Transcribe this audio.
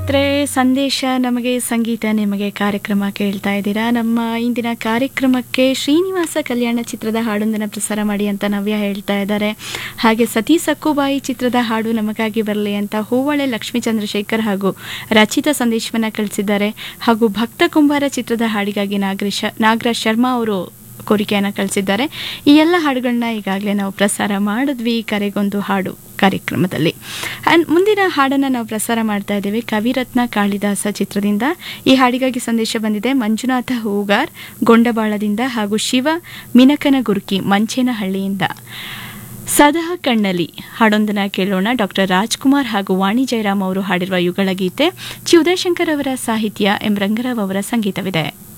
ಸ್ನೇಹಿತರೆ ಸಂದೇಶ ನಮಗೆ ಸಂಗೀತ ನಿಮಗೆ ಕಾರ್ಯಕ್ರಮ ಕೇಳ್ತಾ ಇದ್ದೀರಾ ನಮ್ಮ ಇಂದಿನ ಕಾರ್ಯಕ್ರಮಕ್ಕೆ ಶ್ರೀನಿವಾಸ ಕಲ್ಯಾಣ ಚಿತ್ರದ ಹಾಡೊಂದನ್ನು ಪ್ರಸಾರ ಮಾಡಿ ಅಂತ ನವ್ಯ ಹೇಳ್ತಾ ಇದ್ದಾರೆ ಹಾಗೆ ಸತಿ ಸಕ್ಕುಬಾಯಿ ಚಿತ್ರದ ಹಾಡು ನಮಗಾಗಿ ಬರಲಿ ಅಂತ ಹೂವಳೆ ಲಕ್ಷ್ಮೀ ಚಂದ್ರಶೇಖರ್ ಹಾಗೂ ರಚಿತಾ ಸಂದೇಶವನ್ನ ಕಳಿಸಿದ್ದಾರೆ ಹಾಗೂ ಭಕ್ತ ಕುಂಬಾರ ಚಿತ್ರದ ಹಾಡಿಗಾಗಿ ನಾಗರೇಶ ನಾಗರಾಜ್ ಶರ್ಮಾ ಅವರು ಕೋರಿಕೆಯನ್ನು ಕಳಿಸಿದ್ದಾರೆ ಈ ಎಲ್ಲ ಹಾಡುಗಳನ್ನ ಈಗಾಗಲೇ ನಾವು ಪ್ರಸಾರ ಮಾಡಿದ್ವಿ ಕರೆಗೊಂದು ಹಾಡು ಕಾರ್ಯಕ್ರಮದಲ್ಲಿ ಆ್ಯಂಡ್ ಮುಂದಿನ ಹಾಡನ್ನು ನಾವು ಪ್ರಸಾರ ಮಾಡ್ತಾ ಇದ್ದೇವೆ ಕವಿರತ್ನ ಕಾಳಿದಾಸ ಚಿತ್ರದಿಂದ ಈ ಹಾಡಿಗಾಗಿ ಸಂದೇಶ ಬಂದಿದೆ ಮಂಜುನಾಥ ಹೂಗಾರ್ ಗೊಂಡಬಾಳದಿಂದ ಹಾಗೂ ಶಿವ ಮಿನಕನ ಗುರುಕಿ ಮಂಚೇನಹಳ್ಳಿಯಿಂದ ಸದಾ ಕಣ್ಣಲ್ಲಿ ಹಾಡೊಂದನ್ನು ಕೇಳೋಣ ಡಾಕ್ಟರ್ ರಾಜ್ಕುಮಾರ್ ಹಾಗೂ ವಾಣಿ ಜಯರಾಮ್ ಅವರು ಹಾಡಿರುವ ಯುಗಳ ಗೀತೆ ಚಿ ಉದಯಶಂಕರ್ ಅವರ ಸಾಹಿತ್ಯ ಎಂ ರಂಗರಾವ್ ಅವರ ಸಂಗೀತವಿದೆ